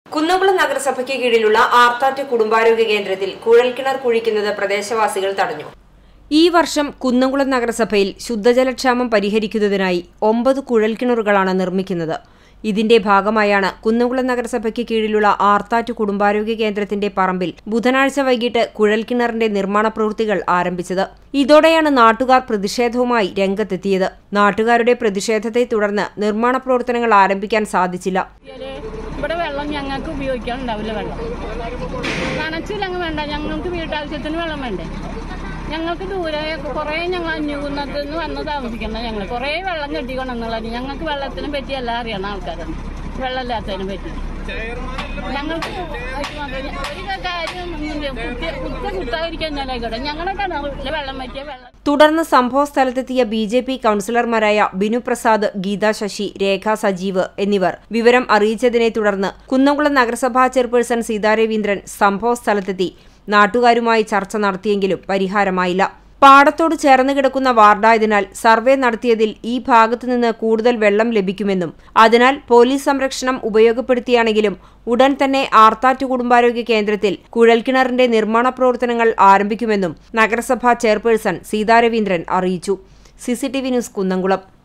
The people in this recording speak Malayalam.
കുന്നംകുളം നഗരസഭയ്ക്ക് കീഴിലുള്ള ആർത്താറ്റ് കുടുംബാരോഗ്യ കേന്ദ്രത്തിൽ കുഴൽക്കിണർ കുഴിക്കുന്നത് പ്രദേശവാസികൾ തടഞ്ഞു ഈ വർഷം കുന്നംകുളം നഗരസഭയിൽ ശുദ്ധജലക്ഷാമം പരിഹരിക്കുന്നതിനായി ഒമ്പത് കുഴൽക്കിണറുകളാണ് നിർമ്മിക്കുന്നത് ഇതിന്റെ ഭാഗമായാണ് കുന്നംകുളം നഗരസഭയ്ക്ക് കീഴിലുള്ള ആർത്താറ്റ് കുടുംബാരോഗ്യ കേന്ദ്രത്തിന്റെ പറമ്പിൽ ബുധനാഴ്ച വൈകിട്ട് കുഴൽക്കിണറിന്റെ നിർമ്മാണ പ്രവൃത്തികൾ ആരംഭിച്ചത് ഇതോടെയാണ് നാട്ടുകാർ പ്രതിഷേധവുമായി രംഗത്തെത്തിയത് നാട്ടുകാരുടെ പ്രതിഷേധത്തെ തുടർന്ന് നിർമ്മാണ പ്രവർത്തനങ്ങൾ ആരംഭിക്കാൻ സാധിച്ചില്ല ഇതില് ഇവിടെ വെള്ളം ഞങ്ങൾക്ക് ഉപയോഗിക്കാൻ ഉണ്ടാവില്ല വെള്ളം നനച്ചില്ലങ്ങ് വേണ്ട ഞങ്ങൾക്ക് വീട്ടാവശ്യത്തിന് വെള്ളം വേണ്ടേ ഞങ്ങൾക്ക് ദൂരെ കുറേ ഞങ്ങൾ അന്യൂന്നത്തിൽ നിന്ന് വന്ന് താമസിക്കുന്ന ഞങ്ങൾ കുറേ വെള്ളം കെട്ടിക്കൊണ്ടെന്നുള്ളത് ഞങ്ങൾക്ക് വെള്ളത്തിനെ പറ്റി എല്ലാം അറിയണം ആൾക്കാരാണ് വെള്ളമില്ലാത്തതിനെ പറ്റി ഞങ്ങൾക്ക് ഒരു കാര്യം കുത്തി കുത്ത കുത്താതിരിക്കാൻ ഞാനായിക്കോട്ടെ ഞങ്ങളുടെ കിണറിൽ വെള്ളം പറ്റിയ വെള്ളം തുടർന്ന് സംഭവ സ്ഥലത്തെത്തിയ ബി ജെ പി കൌൺസിലർമാരായ ബിനു പ്രസാദ് ഗീത ശശി രേഖ സജീവ് എന്നിവർ വിവരം അറിയിച്ചതിനെ തുടർന്ന് കുന്നംകുളം നഗരസഭാ ചെയർപേഴ്സൺ സീതാരവീന്ദ്രൻ സംഭവ സ്ഥലത്തെത്തി നാട്ടുകാരുമായി ചർച്ച നടത്തിയെങ്കിലും പരിഹാരമായില്ല പാടത്തോട് ചേർന്ന് കിടക്കുന്ന വാർഡായതിനാൽ സർവേ നടത്തിയതിൽ ഈ ഭാഗത്തുനിന്ന് കൂടുതൽ വെള്ളം ലഭിക്കുമെന്നും അതിനാൽ പോലീസ് സംരക്ഷണം ഉപയോഗപ്പെടുത്തിയാണെങ്കിലും ഉടൻ തന്നെ ആർത്താറ്റ് കുടുംബാരോഗ്യ കേന്ദ്രത്തിൽ കുഴൽക്കിണറിന്റെ നിർമ്മാണ പ്രവർത്തനങ്ങൾ ആരംഭിക്കുമെന്നും നഗരസഭാ ചെയർപേഴ്സൺ സീതാരവീന്ദ്രൻ അറിയിച്ചു സിസിടിവി ന്യൂസ് കുന്നംകുളം